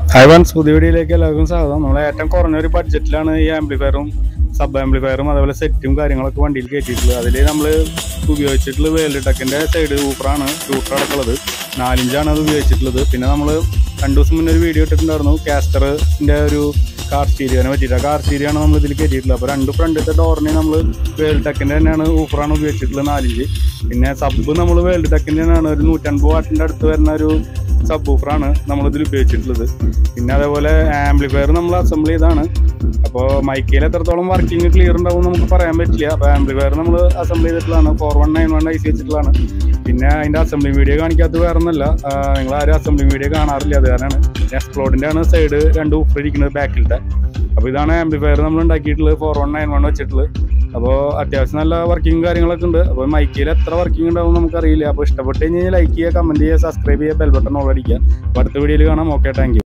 hi once പുതിയ വീഡിയോയിലേക്ക് എല്ലാവർക്കും സ്വാഗതം നമ്മൾ ഏറ്റവും കുറഞ്ഞ ഒരു ബഡ്ജറ്റിലാണ് ഈ ആംപ്ലിഫയറും സബ് ആംപ്ലിഫയറും അതേപോലെ സെറ്റും കാര്യങ്ങളൊക്കെ വണ്ടിയിൽ കയറ്റിയിട്ടുള്ളത് അതിൽ നമ്മൾ ഉപയോഗിച്ചിട്ടുള്ള വേൾഡ് ടെക്കിൻ്റെ സൈഡ് ഊപ്പറാണ് ഷൂട്ടർ അടക്കുള്ളത് നാലിഞ്ചാണ് അത് ഉപയോഗിച്ചിട്ടുള്ളത് പിന്നെ നമ്മൾ രണ്ടു ദിവസം മുന്നേ ഒരു വീഡിയോ ഇട്ടിട്ടുണ്ടായിരുന്നു കാസ്റ്ററിൻ്റെ ഒരു കാർ സ്റ്റീരിയോനെ പറ്റിയിട്ട് കാർ സ്റ്റീരിയാണ് നമ്മൾ ഇതിൽ കയറ്റിയിട്ടുള്ളത് അപ്പോൾ രണ്ട് ഫ്രണ്ടിലത്തെ ഡോറിന് നമ്മൾ വേൾഡ് ടെക്കിൻ്റെ തന്നെയാണ് ഊപ്പറാണ് ഉപയോഗിച്ചിട്ടുള്ളത് നാലിഞ്ച് പിന്നെ സബ് നമ്മൾ വേൾഡ് ടെക്കിൻ്റെ തന്നെയാണ് ഒരു നൂറ്റൻപത് വാട്ടിൻ്റെ അടുത്ത് വരുന്ന ഒരു സബ് ഊഫറാണ് നമ്മളിതിൽ ഉപയോഗിച്ചിട്ടുള്ളത് പിന്നെ അതേപോലെ ആംപ്ലിഫയർ നമ്മൾ അസംബിൾ ചെയ്താണ് അപ്പോൾ മൈക്കയിൽ എത്രത്തോളം വർക്കിംഗ് ക്ലിയർ ഉണ്ടാവും എന്ന് നമുക്ക് പറയാൻ പറ്റില്ല അപ്പോൾ ആംപ്ലിഫയർ നമ്മൾ അസംബിൾ ചെയ്തിട്ടുള്ളതാണ് four one nine one I C വെച്ചിട്ടുള്ളതാണ് പിന്നെ അതിൻ്റെ അസംബ്ലി വീഡിയോ കാണിക്കാത്തത് വേറെ ഒന്നല്ല നിങ്ങൾ ആരും അസംബ്ലി വീഡിയോ കാണാറില്ല അത് കാരണമാണ് എക്സ്പ്ലോഡിൻ്റെ ആണ് സൈഡ് രണ്ട് ഊഫർ ഇരിക്കുന്നത് ബാക്കിലത്തെ അപ്പോൾ ഇതാണ് ആംപ്ലിഫയർ നമ്മൾ ഉണ്ടാക്കിയിട്ടുള്ളത് ഫോർ വൺ നയൻ വൺ വെച്ചിട്ടുള്ളത് അപ്പോൾ അത്യാവശ്യം നല്ല വർക്കിംഗ് കാര്യങ്ങളൊക്കെ ഉണ്ട് അപ്പോൾ മൈക്കിൽ എത്ര വർക്കിംഗ് ഉണ്ടാവും നമുക്കറിയില്ല അപ്പോൾ ഇഷ്ടപ്പെട്ട് കഴിഞ്ഞാൽ ലൈക്ക് ചെയ്യുക കമൻറ്റ് ചെയ്യുക സബ്സ്ക്രൈബ് ചെയ്യുക ബെൽ ബട്ടൺ ഓൾ അടിക്കുക അപ്പോൾ അടുത്ത വീഡിയോയിൽ കാണാം ഓക്കെ താങ്ക്